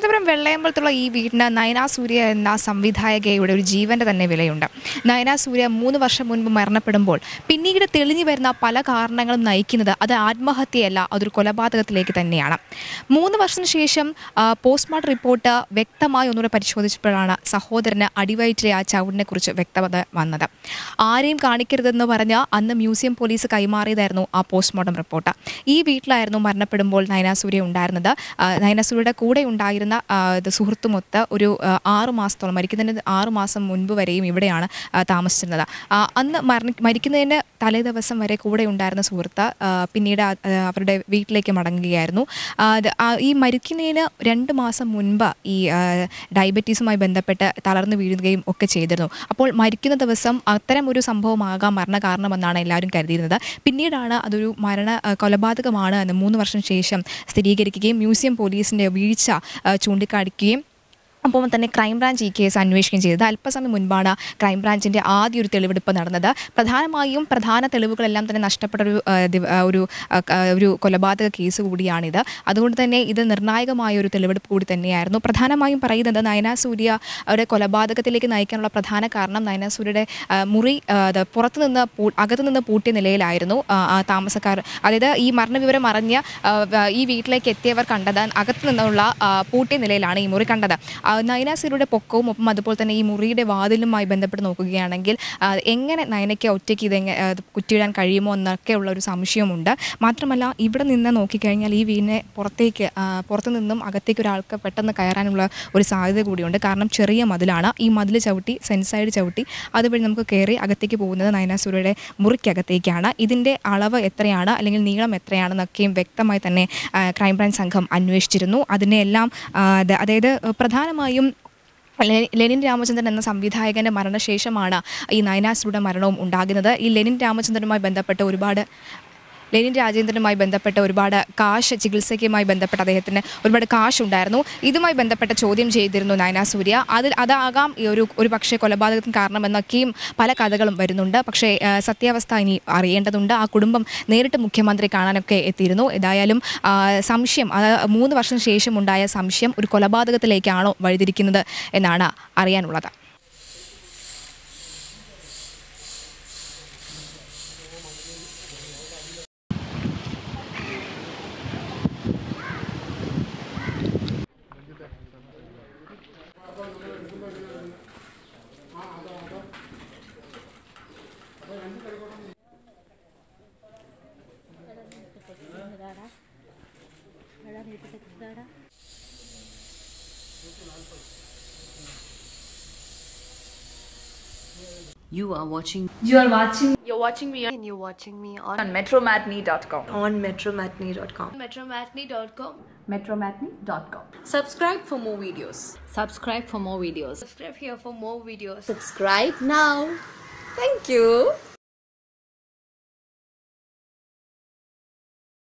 തിരുവനന്തപുരം വെള്ളയമ്പലത്തുള്ള ഈ വീടിന് നയന സൂര്യ എന്ന സംവിധായകയുടെ ഒരു ജീവന്റെ തന്നെ വിലയുണ്ട് നയന സൂര്യ മൂന്ന് വർഷം മുൻപ് മരണപ്പെടുമ്പോൾ പിന്നീട് തെളിഞ്ഞു വരുന്ന പല കാരണങ്ങളും നയിക്കുന്നത് അത് ആത്മഹത്യയല്ല അതൊരു കൊലപാതകത്തിലേക്ക് തന്നെയാണ് മൂന്ന് വർഷത്തിന് ശേഷം ആ, പോസ്റ്റ്മോർട്ടം റിപ്പോർട്ട് വ്യക്തമായി ഒന്നുകൂടെ പരിശോധിച്ചപ്പോഴാണ് സഹോദരന് അടിവയറ്റിലെ ആ ചവിടിനെ കുറിച്ച് വ്യക്തത വന്നത് ആരെയും കാണിക്കരുതെന്ന് പറഞ്ഞ് അന്ന് മ്യൂസിയം പോലീസ് കൈമാറിയതായിരുന്നു ആ പോസ്റ്റ്മോർട്ടം റിപ്പോർട്ട് ഈ വീട്ടിലായിരുന്നു മരണപ്പെടുമ്പോൾ നയനാസൂര്യ ഉണ്ടായിരുന്നത് ആ, നയനാസൂര്യയുടെ കൂടെ ഉണ്ടായിരുന്ന ആ, ഇത് സുഹൃത്തുമൊത്ത് ഒരു ആ, ആറ് മാസത്തോളം മരിക്കുന്നതിന് ആറ് മാസം മുൻപ് വരെയും ഇവിടെയാണ് ആ, താമസിച്ചിരുന്നത് ആ, അന്ന് മരണ മരിക്കുന്നതിന് തലേ ദിവസം വരെ കൂടെ ഉണ്ടായിരുന്ന സുഹൃത്ത് ആ, പിന്നീട് ആ- ആ, അവരുടെ വീട്ടിലേക്ക് മടങ്ങുകയായിരുന്നു ആ, അത് ആ, ഈ മരിക്കുന്നതിന് രണ്ട് മാസം മുൻപ് ഈ ആ, ഡയബറ്റീസുമായി ബന്ധപ്പെട്ട് തളർന്നു വീഴുകയും ഒക്കെ ചെയ്തിരുന്നു അപ്പോൾ മരിക്കുന്ന ദിവസം അത്തരം ഒരു സംഭവമാകാം മരണ കാരണമെന്നാണ് എല്ലാവരും കരുതിയിരുന്നത് പിന്നീടാണ് അതൊരു മരണ ആ, കൊലപാതകമാണ് എന്ന് മൂന്ന് വർഷം ശേഷം സ്ഥിരീകരിക്കുകയും മ്യൂസിയം പോലീസിൻ്റെ വീഴ്ച ആ, ചൂണ്ടിക്കാണിക്കുകയും അപ്പോൾ തന്നെ ക്രൈംബ്രാഞ്ച് ഈ കേസ് അന്വേഷിക്കുകയും ചെയ്തത് അല്പസമയം മുൻപാണ് ക്രൈംബ്രാഞ്ചിൻ്റെ ആദ്യ ഒരു തെളിവെടുപ്പ് നടന്നത് പ്രധാനമായും പ്രധാന തെളിവുകളെല്ലാം തന്നെ നഷ്ടപ്പെട്ട ഒരു ആ, ദിവ- ആ, ഒരു ആ, ക- ഒരു കൊലപാതക കേസ് കൂടിയാണിത് അതുകൊണ്ട് തന്നെ ഇത് നിർണായകമായ ഒരു തെളിവെടുപ്പ് കൂടി തന്നെയായിരുന്നു പ്രധാനമായും പറയുന്നത് നയന സൂര്യ അവരുടെ കൊലപാതകത്തിലേക്ക് നയിക്കാനുള്ള പ്രധാന കാരണം നയന സൂര്യയുടെ ആ, മുറി ആ, അത് പുറത്തുനിന്ന് പൂ- അകത്തുനിന്ന് പൂട്ടിയ നിലയിലായിരുന്നു ആ, ആ താമസക്കാർ അതായത് ഈ മരണവിവരം അറിഞ്ഞ് ആ, വ- ഈ വീട്ടിലേക്ക് എത്തിയവർ കണ്ടത് അകത്തു നിന്നുള്ള ആ, പൂട്ടിയ നിലയിലാണ് ഈ മുറി കണ്ടത് ആ, നയനാസിയുടെ പൊക്കവും ഒപ്പം അതുപോലെ തന്നെ ഈ മുറിയുടെ വാതിലുമായി ബന്ധപ്പെട്ട് നോക്കുകയാണെങ്കിൽ ആ, എങ്ങനെ നയനയ്ക്ക് ഒറ്റയ്ക്ക് ഇത് എങ്ങനെ കുറ്റിയിടാൻ കഴിയുമോ എന്നൊക്കെയുള്ള ഒരു സംശയമുണ്ട് മാത്രമല്ല ഇവിടെ നിന്ന് നോക്കിക്കഴിഞ്ഞാൽ ഈ വീടിനെ പുറത്തേക്ക് ആ, പുറത്തു നിന്നും അകത്തേക്ക് ഒരാൾക്ക് പെട്ടെന്ന് കയറാനുള്ള ഒരു സാധ്യത കൂടിയുണ്ട് കാരണം ചെറിയ മതിലാണ് ഈ മതിൽ ചവിട്ടി സെൻസൈഡ് ചവിട്ടി അതുവഴി നമുക്ക് കയറി അകത്തേക്ക് പോകുന്നത് നയനാസുരയുടെ മുറിക്കകത്തേക്കാണ് ഇതിൻ്റെ അളവ് എത്രയാണ് അല്ലെങ്കിൽ നീളം എത്രയാണെന്നൊക്കെയും വ്യക്തമായി തന്നെ ആ, ക്രൈംബ്രാഞ്ച് സംഘം അന്വേഷിച്ചിരുന്നു അതിനെല്ലാം ആ, അത് അതായത് പ്രധാനമായും ലെ- ലെനിൻ രാമചന്ദ്രൻ എന്ന സംവിധായകന്റെ മരണശേഷമാണ് ഈ നയനാസുരുടെ മരണവും ഉണ്ടാകുന്നത് ഈ ലെനിൻ രാമചന്ദ്രനുമായി ബന്ധപ്പെട്ട് ഒരുപാട് ലെനിൻ രാജേന്ദ്രനുമായി ബന്ധപ്പെട്ട് ഒരുപാട് കാശ് ചികിത്സയ്ക്കുമായി ബന്ധപ്പെട്ട് അദ്ദേഹത്തിന് ഒരുപാട് കാശ് ഉണ്ടായിരുന്നു ഇതുമായി ബന്ധപ്പെട്ട ചോദ്യം ചെയ്തിരുന്നു നയന സൂര്യ അതിൽ അതാകാം ഈ ഒരു ഒരു പക്ഷേ കൊലപാതകത്തിന് കാരണമെന്നൊക്കെയും പല കഥകളും വരുന്നുണ്ട് പക്ഷേ ആ, സത്യാവസ്ഥ ഇനി അറിയേണ്ടതുണ്ട് ആ കുടുംബം നേരിട്ട് മുഖ്യമന്ത്രി കാണാനൊക്കെ എത്തിയിരുന്നു ഏതായാലും ആ, സംശയം അത് മൂന്ന് വർഷം ശേഷം ഉണ്ടായ സംശയം ഒരു കൊലപാതകത്തിലേക്കാണോ വഴിതിരിക്കുന്നത് എന്നാണ് അറിയാനുള്ളത് You are watching You are watching You're watching me on, and you're watching me on, on metromatney.com. on metromatney.com. metromatney.com. Metromatney.com. Subscribe for more videos. subscribe for more videos. Subscribe here for more videos. Subscribe now. Thank you.